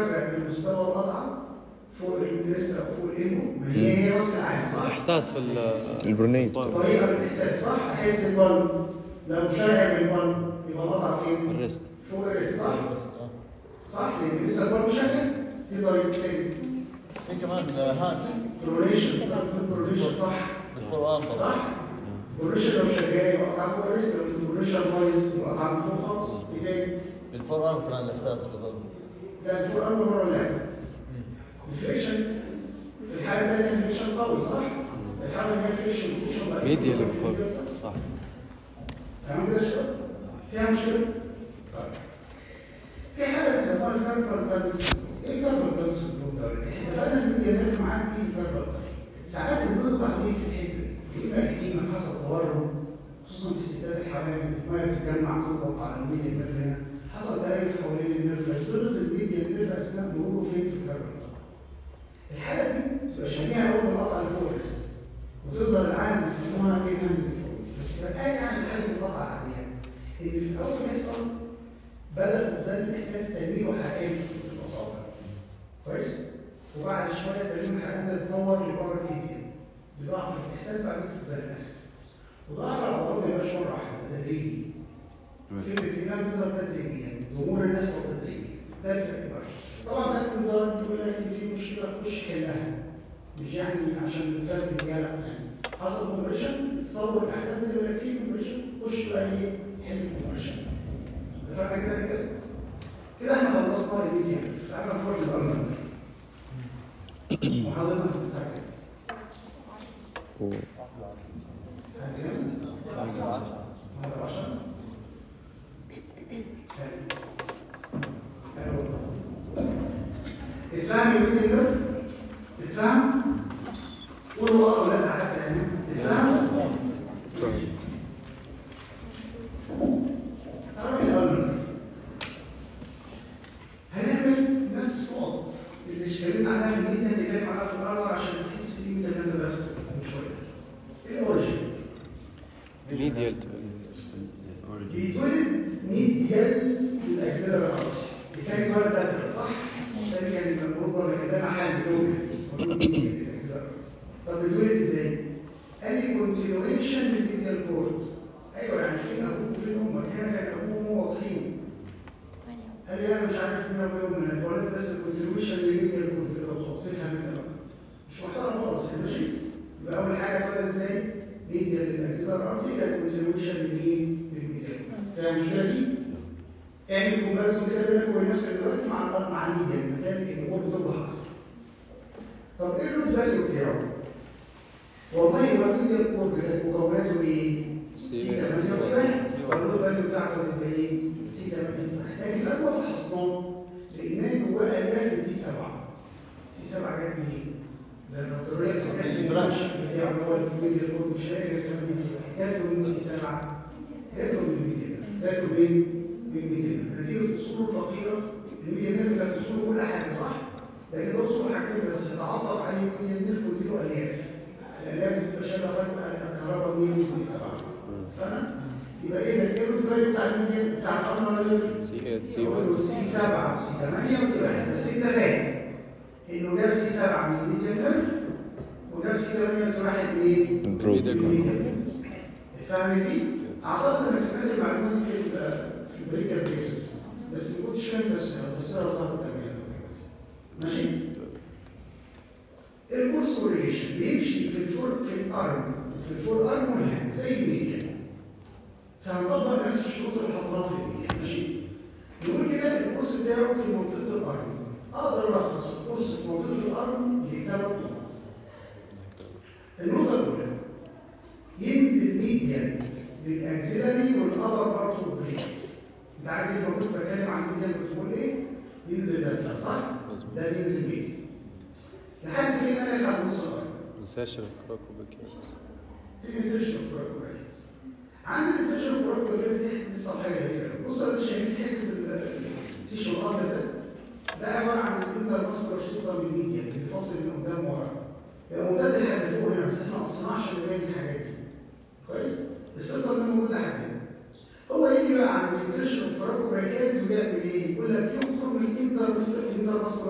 Speaker 1: بتفرق بين مستوى القطعه فوق الريست او فوق الايمو ما هي هي راس العين صح؟
Speaker 2: احساس في ال
Speaker 4: البرونيت.
Speaker 1: طريقه الاحساس صح؟ احس البلب لو شغل بالبلب يبقى القطعه فين؟
Speaker 2: الريست
Speaker 1: فوق الريست صح؟ صح؟ لان لسه البلب شغال دي طريقتين
Speaker 3: في كمان هاند
Speaker 1: بروليشن بروليشن صح؟
Speaker 3: بالقرآن طبعا
Speaker 1: صح؟ بروليشن لو شغال يبقى قطعه فوق الريست لو بروليشن بايظ يبقى قطعه فوق خالص ايه تاني؟
Speaker 3: بالقرآن كمان الإحساس بالضبط
Speaker 1: ده الفور امر بره اللعبه الفريكشن في الحاله الثانيه الفريكشن قوي صح؟ في الحاله اللي هي فريكشن فريكشن ضعيف.
Speaker 2: ميديا اللي بفوق صح
Speaker 1: تمام كده يا شباب؟ فيها مشكله؟ طيب في حاجه بيسموها الكاربال تانس ايه الكاربال تانس سندروم ده؟ احنا اتفقنا ان هي نرف معاك دي الكاربال ساعات بنقطع ليه في الحته دي؟ بيبقى كتير حصل تورم خصوصا في الستات الحوامل ما تتجمع تضغط على الميديا نيرف هنا حصل تلف حوالين النيرف بس دول الميديا نيرف اثناء مروره فين في الكاربال الحاله دي تبقى شبيهه قوي بالقطع الفوركس وتظهر العالم بيسموها ايه هاند بس تبقى يعني حاله القطع العاديه ان في الاول يحصل بدا فقدان الاحساس تنميل وحرقان في الاصابع كويس وبعد شويه تنميل وحرقان ده يتطور لباراليزيا بضعف الاحساس بعد فقدان الاحساس وضعف العضلات ما يبقاش مره واحده تدريجي فكره الايمان تظهر تدريجيا ضمور الناس تدريجي ده الفرق بقى طبعا ده الانذار بيقول لك ان في مشكله خش حلها مش يعني عشان تفهم الرجاله يعني حصل كومبريشن تطور الاحداث اللي بيبقى فيه كومبريشن خش بقى ايه حل الكومبريشن اتفقنا كده كده كده احنا خلصنا الميديا تعالى نروح للارض وحضرتك تستعجل هذا عشان اتفهم يمكن النفس اتفهم قولوا اه ولا لا حتى يعني اتفهم تعرف الاول هنعمل نفس النقط اللي اتكلمنا عليها في الميديا اللي كان عليها في الاربع عشان تحس ان انت كده بس شويه ايه الاوريجن
Speaker 2: ميديال
Speaker 1: بيتولد ميديال للاكسلر اللي كان يتولد بدري صح؟ ده كان المفروض كده محل لوكال طب بيتولد ازاي؟ قال لي كونتينويشن للميديال كورد ايوه يعني فين ابوك وفين امك؟ هنا كان ابوه وامه واضحين قال لي انا مش عارف مين ابويا ومين انا اتولدت بس الكونتينويشن للميديال كورد كده وخلاص افهم انت بقى مش محترم خالص ماشي؟ يبقى اول حاجه اتولد ازاي؟ ميديال للاكسلر ارتي كان كونتينويشن لمين؟ للميديال فاهم المشكله دي؟ اعمل كومباريسون كده بينك وبين نفسك دلوقتي مع مع الميديا المثال الامور بتوضح اكتر. طب ايه اللود فاليو بتاعه؟ والله هو الميديا كود كانت مكوناته ايه؟ سي 8 واللود فاليو بتاعته هتبقى ايه؟ سي 8 لكن الاول فحصناه لقيناه جواه الياف سي 7 سي 7 جت منين؟ ده الدكتوريه كانت البرانش بتاعه اللي هو الميديا كود مش فاكر جات له من سي 7 جات له من الميديا جات له من بالميديا نتيجه اصوله الفقيره الميديا نيرف كانت اصوله كل حاجه صح؟ لكن ده اصوله حاجتين بس يتعاطف عليه الميديا نيرف ويديله الياف الالياف بتبقى شايله فجاه الكهرباء منين من سي 7 فاهم؟ يبقى اذا ايه الفاليو بتاع الميديا بتاع الامر
Speaker 2: سي 8 تي 1
Speaker 1: سي 7 سي 8 وسي 1 بس انت فاهم انه جاب سي 7 من الميديا نيرف وجاب سي 8 وسي 1 منين؟
Speaker 4: برود.
Speaker 1: من الميديا فاهم دي؟ اعتقد انك سمعت المعلومه دي في ال- في البريكال بيسس بس ما كنتش فاهم تفسيرها تفسيرها غلط تماما ماشي؟ الكورس كوريليشن بيمشي في الفور في الارم في الفور ارم والهاند زي الميديا فهنطبق نفس الشروط اللي حطيناها في الميديا ماشي؟ نقول كده الكورس بتاعه في منطقه الارم اقدر الخص الكورس في منطقه الارم لثلاث نقط النقطه الاولى ينزل ميديا للاكسلري والابر بارت اوف بريك انت عارف لما كنت بتكلم عن الميديا كنت بقول ايه؟ ينزل ده صح؟ ده بينزل ميديا لحد فين انا لحد نص الارض
Speaker 2: مساشر كروكوبيكيوس
Speaker 1: في انسيشن اوف كوراكوبريت عندي الانسيشن اوف كوراكوبريت دي حته حاجه غريبه بص انا شايفين حته التيشو الابيض ده ده عباره عن الانتر ماسكولار سوبر من الميديا اللي فاصل من قدام ورا يبقى ممتد لحد فوق هنا بس احنا ما قصيناش عشان نبين الحاجات دي كويس السلطه اللي موجوده لحد هنا هو يجي بقى عند الانسيشن اوف كوراكوبريت ويعمل ايه؟ يقول لك يخرج من الانتر الانتر ماسكولار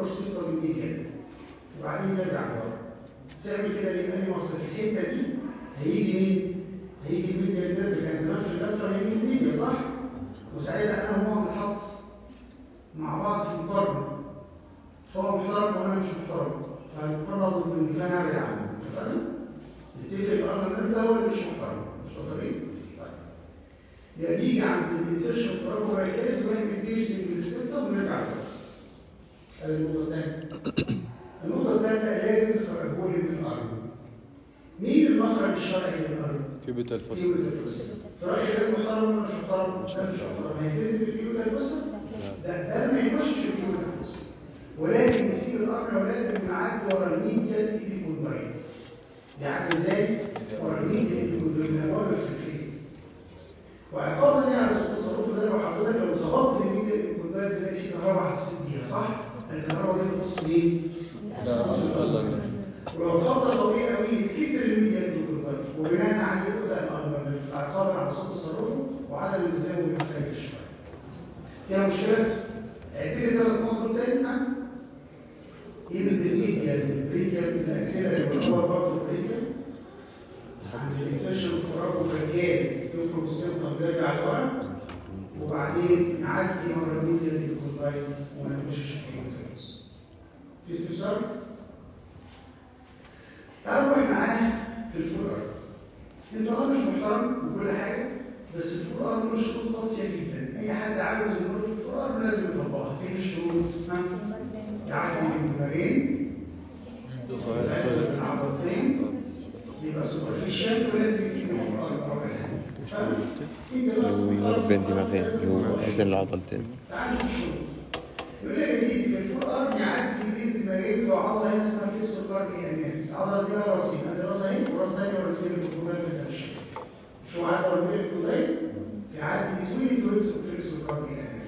Speaker 1: سيبطة بالميديا وبعدين نرجع لورا تعمل كده يبقى لي مصر في الحته دي هيجي مين؟ هيجي الميديا النازل كان زمان في اللاتر هيجي الميديا صح؟ وساعتها انا وهو بنتحط مع بعض في مقارنه فهو محترم وانا مش محترم فالمقارنه ضد من فانا ارجع عنه اتفقنا؟ نتفق الارض النبي ده هو اللي مش محترم مش متفقين؟ طيب يا بيجي عند الانسيرشن القرار هو الكاس ونعمل بيرسنج للسته ونرجع له هذه النقطه الثانيه النقطه الثالثه لازم تخرجوا لي من الارض مين المخرج الشرعي للارض؟
Speaker 2: كيوبيتال فوس
Speaker 1: كيوت الفسد فرأي ده محترم ولا مش محترم؟
Speaker 2: مش
Speaker 1: ده مش محترم هيلتزم بالكيوت الفسد؟
Speaker 2: لا
Speaker 1: ده ده ما يخشش في الكيوت الفسد ولكن يسيب الامر ولكن بنعدي ورا الميديا الايدي كونتاين يعدي ازاي؟ ورا الميديا الايدي كونتاين من الابواب الخلفيه وعقابا يعني على سوء تصرفه ده لو حضرتك لو ضغطت الميديا الايدي كونتاين تلاقي في كهرباء حسيت بيها صح؟ الكهرباء دي تبص مين؟
Speaker 3: لا
Speaker 2: الله لا
Speaker 1: ولو خطأ قوية قوي يتكسر الميديا الجلوكوز وبناء عليه يقطع الأمر عقابا على صوت تصرفه وعدم التزامه بالمحتاج الشرعي. فيها مشكلة؟ اعتبر ثلاث نقط تاني ها؟ ينزل ميديا البريكيا من الأسئلة اللي هو برضه البريكيا عند الانسيشن القرار والجاز يخرج السنتر ويرجع لورا وبعدين نعدي مرة الميديا الجلوكوز وما نخشش في الجلوكوز. في استفسار؟ أروح معاه في الفول ارت. النظام مش محترم وكل حاجة بس الفول ارت له شروط قاسية جدا، أي حد عاوز يمر في الفول ارت لازم يطبقها، إيه الشروط؟ ها؟ يعدي من دماغين
Speaker 2: صحيح
Speaker 1: يحسب العضلتين يبقى سوبرفيشال ولازم يسيب الفول ارت أول حاجة.
Speaker 4: اللي هو يمر بين دماغين اللي هو أذن العضلتين
Speaker 1: تعالوا نشوف. يقول لك يا سيدي في الفول ارم يعدي بين دماغين بتوع عضله هنا اسمها فيسو كاردي انيس عضله دي لها راسين ادي راسها اهي وراس ثانيه وراسين الفوقانيه في الفرش مش هو عضله راسين الفوقانيه يعدي بين تويتس وفيسو كاردي انيس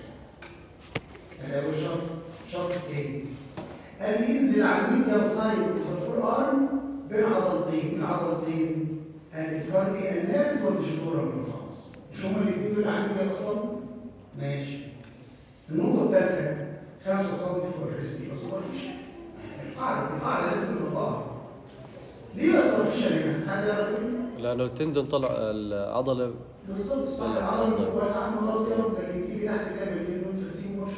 Speaker 1: ده هو شرط شرط تاني قال ينزل على الميديا سايد اوف ذا فول ارم بين عضلتين مين عضلتين؟ الكاردي انيس والجدورة بالخاص مش هما الاثنين دول على الميديا اصلا؟ ماشي النقطة الثالثة 5 سم فوق الريست يبقى سوبرفيشال. القاعدة القاعدة لازم نطبقها. ليه سوبرفيشال هنا؟ حد يعرف يقول؟
Speaker 2: لانه التندون طلع العضله
Speaker 1: بالظبط صح
Speaker 2: لا،
Speaker 1: العضلة
Speaker 2: لا.
Speaker 1: فوق واسعة عنه خلاص يا رب لكن تيجي تحت تعمل تندون تقسيم وشو.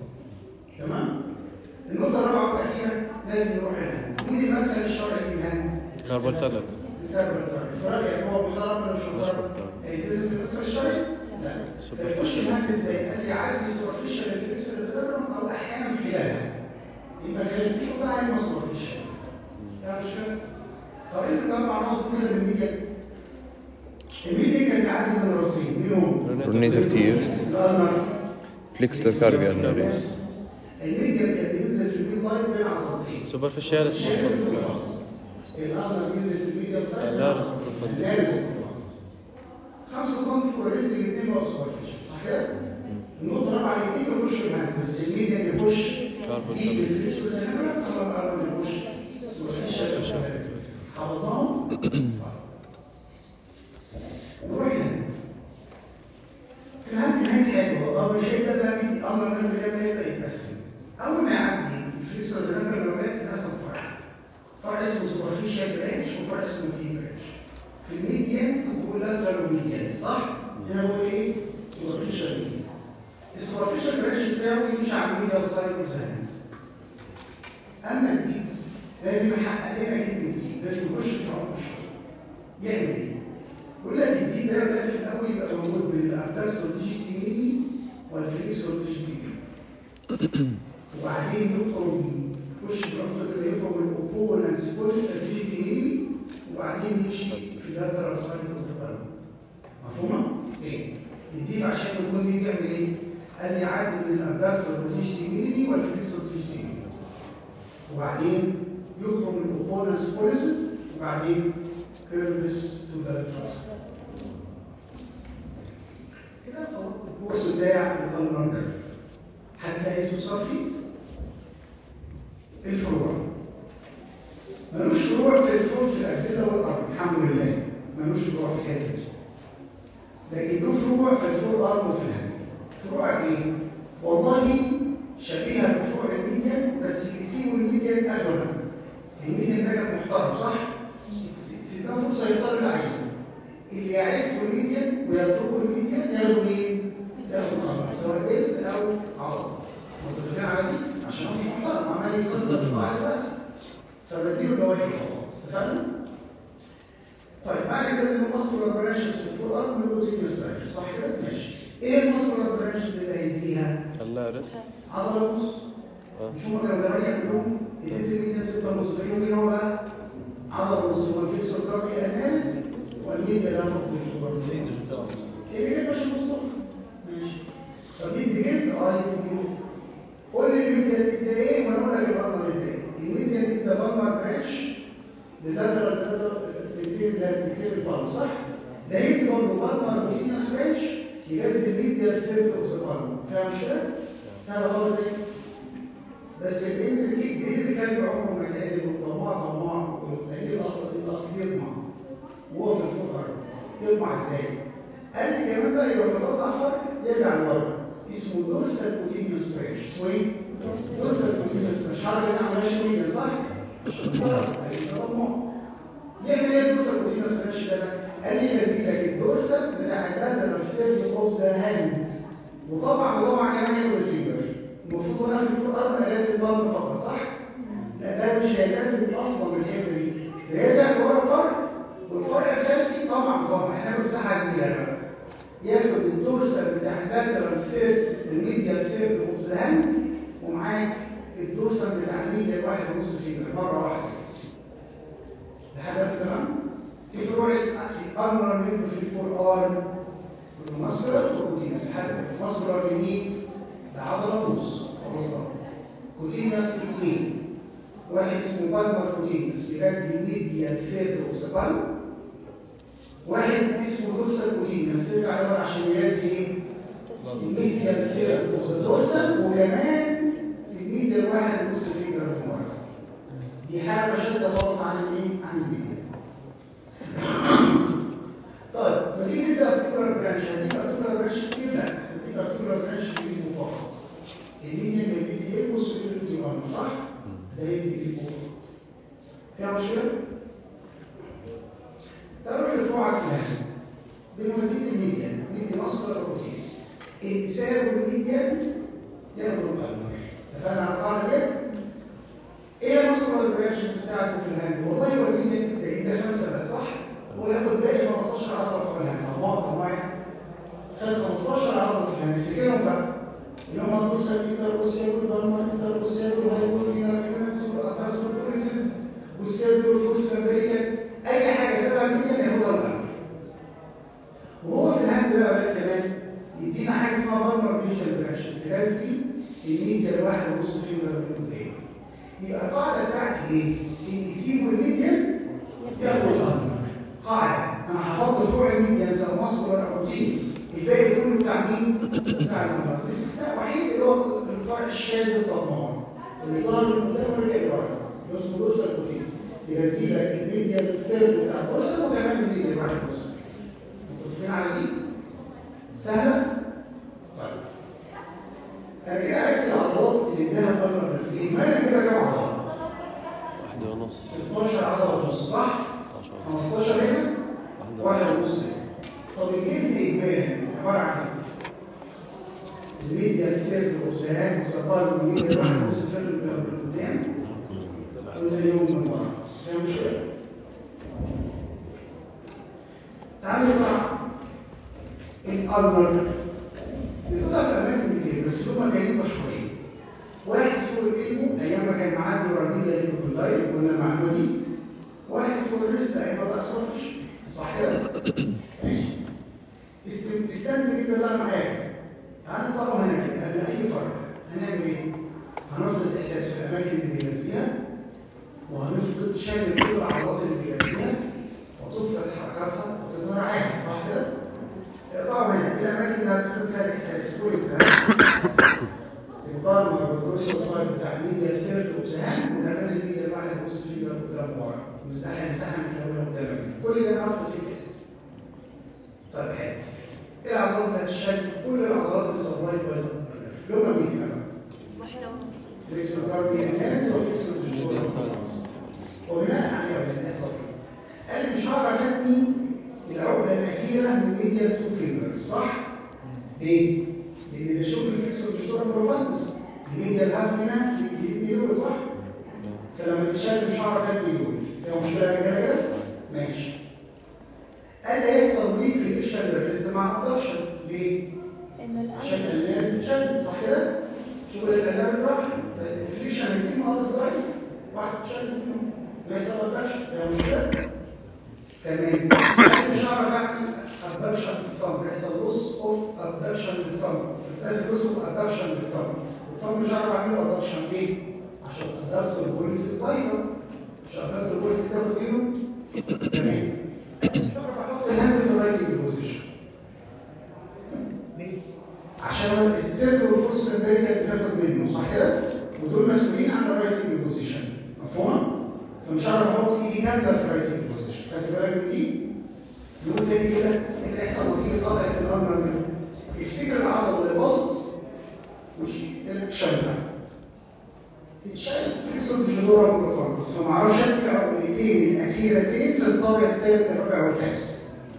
Speaker 1: تمام؟ النقطة الرابعة والأخيرة لازم نروح الهند. مين المدخل الشرعي للهند؟
Speaker 2: كاربال تانل
Speaker 1: الكربون الفرق هو محترم ولا مش
Speaker 2: مش
Speaker 1: محترم؟
Speaker 2: محترم.
Speaker 1: هيلتزم بالمدخل الشرعي؟ لا.
Speaker 2: Superficial
Speaker 1: الفرق ازاي؟ قال لي عادي سوبرفيشال ريفلكس ريزيرم او احيانا خلالها. يبقى خلال شو ده علم سوبرفيشال. ده مش كده؟ طب ايه اللي مع بعض كده بالميديا؟ الميديا كان بيعدي من راسين مين هم؟
Speaker 4: برونيتر تير
Speaker 1: الارنر
Speaker 4: فليكسر كاربي النوري
Speaker 1: الميديا كان بينزل في الميد لاين بين عضلتين
Speaker 2: سوبرفيشال
Speaker 1: الارنر بينزل في الميديا سايد
Speaker 2: لارس بروفونديس
Speaker 1: لازم 5 سم فوق الريست الاثنين بقوا سوبرفيشال صح كده؟ النقطة الرابعة الاثنين بيخشوا الهاند بس الميديا بيخش
Speaker 2: كاربون
Speaker 1: دي
Speaker 2: تانل
Speaker 1: بالفلوس والتنفس أما الأرض بيخش سوبرفيشال حافظناهم؟ نروح الهند في الهند هناك حلوة طب مش هيبدأ بقى في أمر من البداية يبدأ يتقسم أول ما يعدي الفلوس والتنفس الأولاد يتقسم فرع فرع اسمه سوبرفيشال برانش وفرع اسمه تي برانش في الميديان بتقول لاترال وميديان صح؟ هنا بقول ايه؟ سوبرفيشال ميديان السوبرفيشال برانش بتاعه يمشي على الميديا سايد اوف ذا هاند اما الديب لازم يحقق لنا كلمه ديب لازم يخش في عمق شويه يعمل ايه؟ يقول لك الديب ده لازم الاول يبقى موجود بين الابدكتور ديجيتي ميني والفليكسور ديجيتي ميني وبعدين يخرج يخش في العمق كده يخرج من الاوبوننس كل ديجيتي ميني وبعدين يمشي في داتا رسائل المستقبل مفهومه؟ ايه؟ الديب عشان يكون دي بيعمل ايه؟ قال لي عادي من الابدكتور ديجيتي ميني والفليكسور ديجيتي ميني وبعدين يخرج من الاوبوننس بوليسن وبعدين كيرفس تو ذا تراست كده خلصت الكورس بتاع الالمانجر هتلاقي اسم صافي الفروع ملوش فروع في الفروع في الاسئله والارض الحمد لله ملوش فروع في الحته لكن له فروع في الفروع الارض وفي الهند فروع ايه؟ والله شبيهه بفروع الميديا الميديان بس يسيبوا الميديان اجمل الميديان ده كان محترم صح؟ سيبنا فرصه يختار اللي عايزه اللي يعرفوا الميديان ويتركوا الميديان ياخدوا مين؟ ياخدوا القمر سواء جلد او عضل متفقين على دي عشان هو مش محترم عمال يكسر في بعض الوقت فبديله اللي هو خلاص اتفقنا؟ طيب بعد كده الماسكولار برانشز في الفور ارم والبروتينيوس برانشز صح كده؟ ماشي ايه الماسكولار برانشز اللي هيديها؟
Speaker 2: اللارس
Speaker 1: عضله ونص
Speaker 2: اه
Speaker 1: مش هم كانوا ثمانية كلهم الانترميديا ستة ونص بينهم مين هو بقى؟ عضلة ونص هو الفيكسوترافي اناليز والميديا ده نقطة
Speaker 3: تريد الجدار
Speaker 1: اللي كده مش مصطفى ماشي طب يدي جلد اه يدي جلد قول لي الميديا بتدي ايه وانا اقول لك الامر بتدي ايه الميديا بتدي بالمر برانش للاترال تنتين ده تنتين البالم صح؟ ده يدي برضه بالمر روتينس برانش يغذي الميديا الثيرد اوف ذا بالم فاهم مشكلة؟ سهلة خالص ايه؟ بس البنت دي دي اللي كان عمره ما كان طماع طماع لان الاصل الاصل يطمع وهو في الفقر يطمع ازاي؟ قال لي كمان بقى يبقى مطلع فرق يرجع لورا اسمه دورسال كوتينيوس بريش اسمه ايه؟ دورسال كوتينيوس بريش حركه انا ماشي بيها صح؟ يعمل ايه الدورسال كوتينيوس بريش ده؟ قال لي يزيدك الدورسال بتاع هذا الثيرد اوف ذا هاند وطبعا وطبعا كمان ياخد الفيبر المفروض هنا في الفوق ارض اجازه البلد فقط صح؟ لا ده مش هيجازف اصلا الحته دي ده يرجع لورا فرق والفرع الخلفي طبعا طبعا هناخد مساحه كبيره بقى ياخد الدورسال بتاع اللاترال ثيرد الميديا ثيرد اوف ذا هاند ومعاك الدورسال بتاع الميديا واحد ونص فيبر مره واحده لحد بس تمام؟ في فروع الارمر منه في الفور ارم والماسكولار والكوتينس حاجه الماسكولار اليمين ده عضله نص خلاص كوتينس اثنين واحد اسمه بالمر كوتينس يغذي الميديا ثيرد اوف ذا بالم واحد اسمه دورسال كوتينس يرجع لورا عشان يغذي ايه؟ الميديا ثيرد اوف ذا دورسال وكمان الميديا الواحد ونص فينجر في ورا دي حاجه شاذه خالص عن الايه؟ عن الميديا طيب ما تيجي تبدا ارتكولار برانش هتيجي ارتكولار برانش كتير لا هتيجي ارتكولار برانش كتير فقط الميديا اللي بيدي ايه بص في الارم صح؟ ده يدي ايه فوق فيها مشكله؟ تعالوا لفروع الكلام بنوزين الميديا ميديا مصدر بروتين الانسان والميديا ياخدوا القلب اتفقنا على القاعده ديت؟ ايه مصدر البرانشز بتاعته في الهاند؟ والله هو الميديا ده خمسه بس صح؟ هو ياخد باقي 15 عضله بتوع الهاند معظم واحد خد 15 عضله في الهاند افتكرهم بقى اللي هم الدوسا بيتر والسير والضرمة بيتر والسير والهايبوثينا تيمنس والأتارتروبوليسيس والسير والفوس الأمريكان أي حاجة سبعة جدا ياخدها الأمر وهو في الهاند بقى بقى كمان يدينا حاجة اسمها بالمر فيجن برانشز تغذي الميديا الواحد ونص فيما من قدام يبقى القاعدة بتاعتي ايه؟ إن يسيبوا الميديا ياخدوا الأمر قاعدة أنا هحط فروع الميديا سواء مصر ولا بروتين الباقي كله بتاع مين؟ بتاع المرض الاستثناء الوحيد اللي هو الفرع الشاذ الطبعان اللي ظهر من قدام ورجع لورا اللي اسمه بورصه الكوتيز يغذي لك الميديا الثيرد بتاع البورصه وكمان الميديا بعد البورصه متفقين على دي؟ سهله؟ طيب انا كده عرفت العضلات اللي اداها بره في الفيلم ما انا كده كام عضله؟
Speaker 2: واحدة ونص
Speaker 1: 16 عضله ونص صح؟
Speaker 2: 16
Speaker 1: 15 هنا
Speaker 2: واحدة
Speaker 1: واحد
Speaker 2: ونص
Speaker 1: ونص هنا طب الجلد اجمالي عباره عن ايه؟ الميديا الثيرد وسهام وسطال والميديا الواحد ونص فيلم من قدام وزيهم من ورا فاهم شويه؟ تعالوا نطلع الارمر بتطلع في اماكن كتير بس هم كانوا مشهورين واحد فوق الالمو ايام ما كان معاه ورانيزا ليكوبولاي قلنا المعلومه دي واحد فوق الريست ايام ما بقى صفر صح كده؟ ماشي است- استنتج كده بقى معايا تعال نطلعوا هنا كده قبل اي فرق هنعمل ايه؟ هنفرض الاحساس في الاماكن اللي بينزلها وهنفرض شكل كل العضلات اللي بينزلها وتفرض حركاتها وتظهر عادي صح كده؟ طبعا هنا الاماكن اللي هتفرض فيها الاحساس كل البالمر والدورسال سايد بتاع الميديا الثيرد وسهام وكمان الميديا الواحد بص فيه ده قدام ورا مساحه مساحه متكونه قدامك كل ده نفرض فيه الاحساس طيب حلو ايه العضلات اللي هتشكل كل العضلات اللي سبلاي بايظه اللي هم مين بقى؟
Speaker 5: واحدة ونص
Speaker 1: فليكسور كاربي الناس وفليكسور
Speaker 2: ميديا
Speaker 1: ديجيتال
Speaker 2: سايلنس
Speaker 1: وبناء عليها الناس قال مش هعرف ابني العقده الاخيره من ميديا تو فينجرز صح؟ ليه؟ لان ده شغل فليكسور ديجيتال بروفاندس الميديا الهاف هنا بيدي دول صح؟ فلما تتشال مش هعرف ابني دول فيها مشكله كده كده؟ ماشي قال ده يحصل ليه في الاشهر الريست مع الابدكشن ليه؟
Speaker 5: إنه
Speaker 1: عشان
Speaker 5: الأول
Speaker 1: الناس تتشدد صح كده؟ شغل الناس راح الانفليشن هيتم خالص ضعيف واحد تشدد منهم ما يستغرقش ده مشكله تمام مش هعرف اعمل ابدكشن للصم بيحصل لوس اوف ابدكشن للصم بس لوس اوف ابدكشن للصم الصم مش هعرف اعمله ابدكشن ليه؟ عشان ادابتور البوليس بايظه عشان ادابتور البوليس تاخد منه تمام مش هعرف احط الهاند في الرايتنج بوزيشن ليه؟ عشان السيرد والفورس امريكا بتاخد منه صح كده؟ ودول مسؤولين عن الرايتنج بوزيشن مفهوم؟ فمش هعرف احط ايدي كامله في الرايتنج بوزيشن خدت بالك من دي؟ نقول تاني كده انت يحصل نتيجه قطعه الامر منه تفتكر العضله اللي باظت وتشلها تتشال فليكسور جذورا بروفانس فما اعرفش ادي عقلتين الاخيرتين في الصابع الثالث الرابع والخامس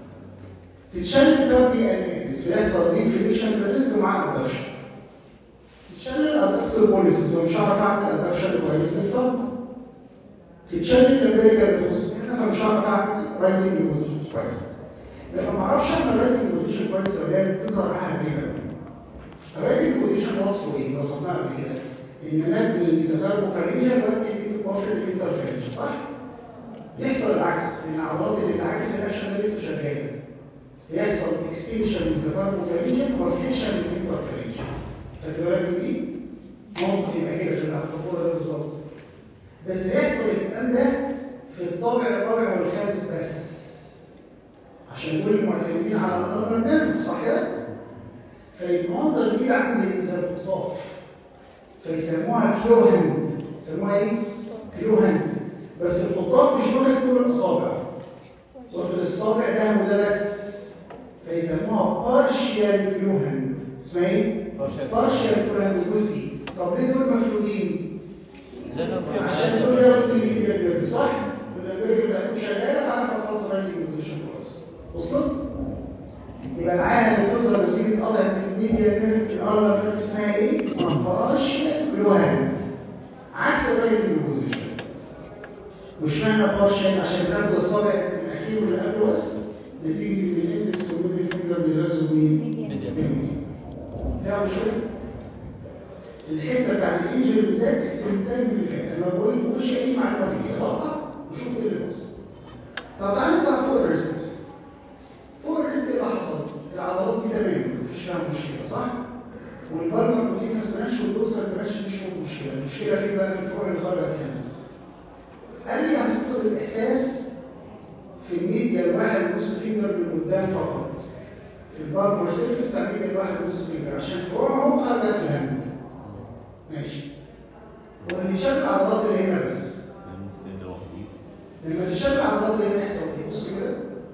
Speaker 1: تتشال الدوري اناليز بيحصل ريفليكشن للريسك مع الادكشن تتشال الادكتور بوليسز ومش هعرف اعمل ادكشن كويس بالظبط تتشال الامريكان بوست فمش هعرف اعمل رايزنج بوزيشن كويس لما ما اعرفش اعمل رايزنج بوزيشن كويس ولا بتظهر حاجه غريبه الرايزنج بوزيشن وصفه ايه؟ وصفناه قبل كده ان ندي ميزوكاربو فريجا ودي وفر الانترفيرنس صح؟ يحصل العكس ان عضلات اللي بتعكس الاكشن لسه شغاله يحصل اكستنشن ميزوكاربو فريجا وفليكشن الانترفيرنس خدت بالك من دي؟ ممكن يبقى كده زي العصفوره ده بالظبط بس يحصل الكلام ده في الصابع الرابع والخامس بس عشان دول المعتمدين على الامر النرف صح كده؟ فالمنظر دي عامل زي زي القطاف فيسموها كيو هاند يسموها ايه؟ كيو هاند بس القطاف مش واخد كل الاصابع واخد الصابع ده وده بس فيسموها بارشيال كيو هاند اسمها ايه؟
Speaker 3: Partial.
Speaker 1: بارشيال كيو هاند جزئي طب ليه دول مفروضين؟
Speaker 3: لانه في
Speaker 1: عشان دول ياخدوا الايد البرج صح؟ والبرج بتاعتهم شغاله فعارفه تحط رايتنج بوزيشن كويس وصلت؟ يبقى العاهه بتظهر نتيجه قطعه الميديا نيرف الارنب نيرف اسمها ايه؟ اسمها بارشيال جلوهاند عكس الرايتنج بوزيشن مش معنى بارشيال عشان تاخد الصابع الاخير واللي قبله بس نتيجه ان الاندكس والميدل فينجر بيلزقوا مين؟
Speaker 5: ميديا.
Speaker 1: فيها مشكله؟ الحته بتاعت الانجل بالذات استنتاج اللي فات انا بقول لك مش اي معلومه فيها اقطع وشوف ايه اللي بيحصل طب تعالى نطلع فوق الريست فوق الريست ايه اللي حصل؟ العضلات دي تمام مفيش فيها مشكله صح؟ والبالمر بروتين ما سمعناش والدوسر ما مش مشكله المشكله فين بقى في الفروع اللي خرجت هنا قال لي هتفقد الاحساس في الميديا الواحد نص فينجر من قدام فقط في البالمر سيرفيس بتاع الميديا الواحد نص فينجر عشان فروعهم خارجه في الهند ماشي وهيشبه العضلات اللي هنا بس لما تشبه العضلات اللي هنا يحصل ايه بص كده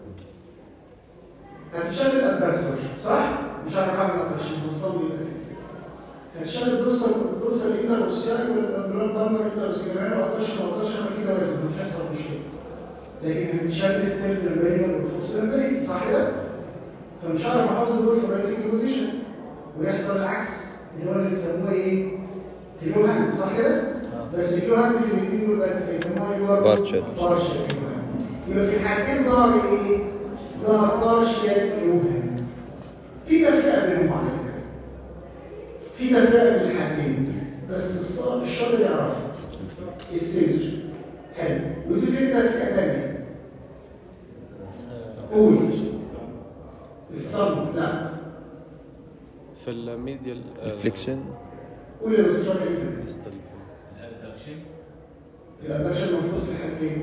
Speaker 1: هتشبه الادكتور صح مش عارف اعمل عشان النظام يبقى كده هتشبه الدوسر الدوسر الانتر اوسيالي والبلاد دامر انتر اوسيالي و11 و11 ففي توازن مش هيحصل مشكله لكن هنشبه السيرد البرينال والفوس البرين صح كده فمش عارف احط دول في الرايتنج بوزيشن ويحصل العكس اللي هو اللي بيسموه ايه كيلو هاند صح كده؟ بس الكيلو هاند في الاثنين دول بس بيسموها ايه برضه؟
Speaker 4: بارشل.
Speaker 1: بارشل يبقى في الحالتين ظهر ايه؟ ظهر بارشل كيلو هاند في تفرقه بينهم على فكره في تفرقه بين الحالتين بس الص- الشاطر يعرفها السنسور حلو ودي في تفرقه ثانيه قول الثمب لا
Speaker 2: في الميديا
Speaker 4: الفليكشن
Speaker 1: قول يا استاذ رافع
Speaker 2: ديستال
Speaker 1: الادكشن المفروض في حاجتين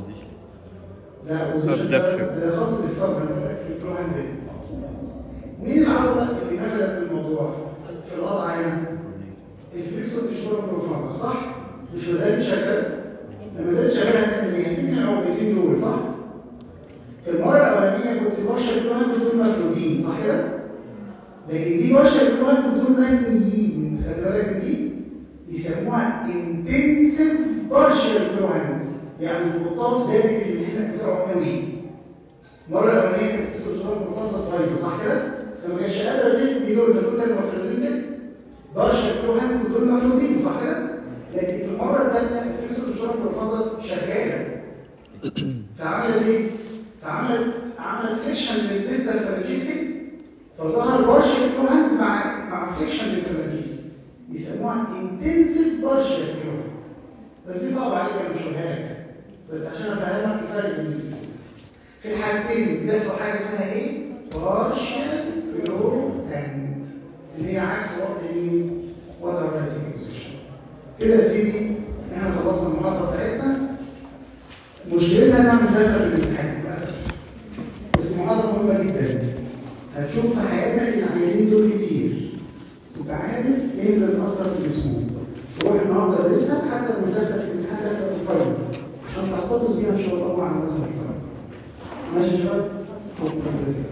Speaker 1: لا بوزيشن
Speaker 4: Abduction.
Speaker 1: ده خاص بالفرق في البلو هاند مين العضله اللي نقلت الموضوع في القطعه هنا؟ الفليكسور ديشتور بروفاندس صح؟ مش ما زالت شغال؟ لما زالت شغال هتعمل ايه؟ هتبني العقدتين دول صح؟ في المره الاولانيه كنت بشر البلو هاند دول مفروضين صح كده؟ لكن دي بشر البلو هاند دول ماديين خدت بالك من دي؟ يسموها انتنسيف بارشال كلوهانت يعني الخطاف زادت الامتحان بتاعه قوي المره الاولانيه كانت استشارة مفضل بايظه صح كده؟ لما كانش قادره تدي دول فدول كانوا مفروضين كده بارشال كلوهانت ودول مفروضين صح كده؟ لكن في المره الثانيه الاستشارة مفضل شغاله فعملت ايه؟ فعملت عملت فليكشن للديستال فالجيسي فظهر بارشل كلوهانت مع مع فليكشن للفالجيسي يسموها انتنسيف بارشل كلوهانت بس دي صعبه عليك انا مش هقولها لك بس عشان افهمك الفرق بين الاثنين في الحالتين بيحصل حاجه اسمها ايه؟ بارشل كلوهانت اللي هي عكس وضع مين؟ وضع الريتيك بوزيشن كده يا سيدي احنا خلصنا المحاضره بتاعتنا مشكلتها انها مدخله في الامتحان للاسف بس محاضره مهمه جدا هتشوف في حياتك العيانين دول كتير تبقى عارف ايه اللي بيأثر في جسمهم روح النهارده ادرسها حتى لو مش داخله في الامتحان داخله في الفاينل عشان تحتفظ بيها ان شاء الله مع الناس المحترمه ماشي يا شباب؟